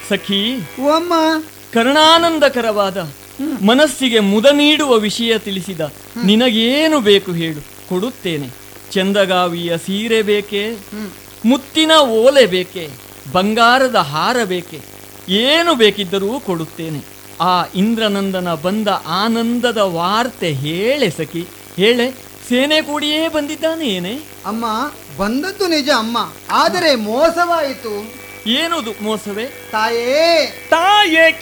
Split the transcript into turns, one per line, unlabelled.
ಸಖಿ
ಓ ಅಮ್ಮ
ಕರುಣಾನಂದಕರವಾದ ಮನಸ್ಸಿಗೆ ಮುದ ನೀಡುವ ವಿಷಯ ತಿಳಿಸಿದ ನಿನಗೇನು ಬೇಕು ಹೇಳು ಕೊಡುತ್ತೇನೆ ಚಂದಗಾವಿಯ ಸೀರೆ ಬೇಕೆ ಮುತ್ತಿನ ಓಲೆ ಬೇಕೆ ಬಂಗಾರದ ಹಾರ ಬೇಕೆ ಏನು ಬೇಕಿದ್ದರೂ ಕೊಡುತ್ತೇನೆ ಆ ಇಂದ್ರನಂದನ ಬಂದ ಆನಂದದ ವಾರ್ತೆ ಹೇಳೆ ಸಖಿ ಹೇಳೆ ಸೇನೆ ಕೂಡಿಯೇ ಬಂದಿದ್ದಾನೆ ಏನೇ
ಅಮ್ಮ ಬಂದದ್ದು ನಿಜ ಅಮ್ಮ ಆದರೆ ಮೋಸವಾಯಿತು
ಏನದು ಮೋಸವೇ
ತಾಯೇ
ತಾಯೇ